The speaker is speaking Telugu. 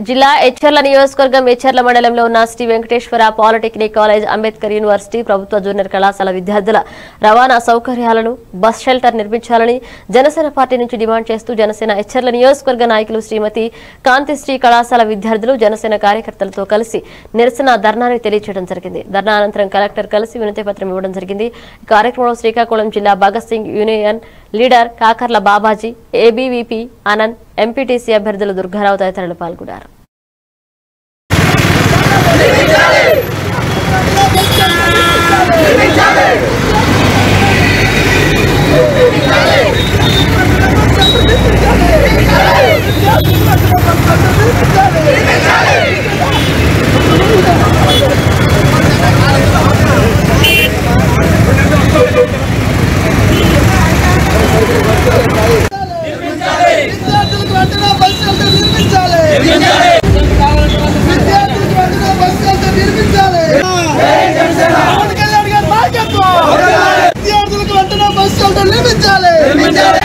జిల్లా ఎచ్చర్ల నియోజకవర్గం ఎచ్చర్ల మండలంలో ఉన్న Sri Venkateswara polytechnic college Ambedkar university ప్రభుత్వ జూనియర్ కళాశాల విద్యార్థుల రవాణా సౌకర్యాలను బస్ షెల్టర్ నిర్మించాలని జనసేన పార్టీ నుంచి డిమాండ్ చేస్తూ జనసేన ఎచ్చర్ల నియోజకవర్గ నాయకులు శ్రీమతి కాంతిశ్రీ కళాశాల విద్యార్థులు జనసేన కార్యకర్తలతో కలిసి నిరసన ధర్నాని తెలియజేయడం జరిగింది ధర్నా అనంతరం కలెక్టర్ కలిసి వినతి పత్రం ఇవ్వడం జరిగింది ఈ కార్యక్రమంలో శ్రీకాకుళం జిల్లా Bhagat Singh union leader Kakarla Babaji ABVP Anand MPTC అభ్యర్థులు దుర్గారావు తదితరులు పాల్గొన్నారు విద్యార్థులకు వెంటనే బస్ షెల్టర్ నిర్మించాలి విద్యార్థులకు వెంటనే బస్ షెల్టర్ నిర్మించాలి పవన్ కళ్యాణ్ గారి నాయకత్వం విద్యార్థులకు వెంటనే బస్ షెల్టర్ నిర్మించాలి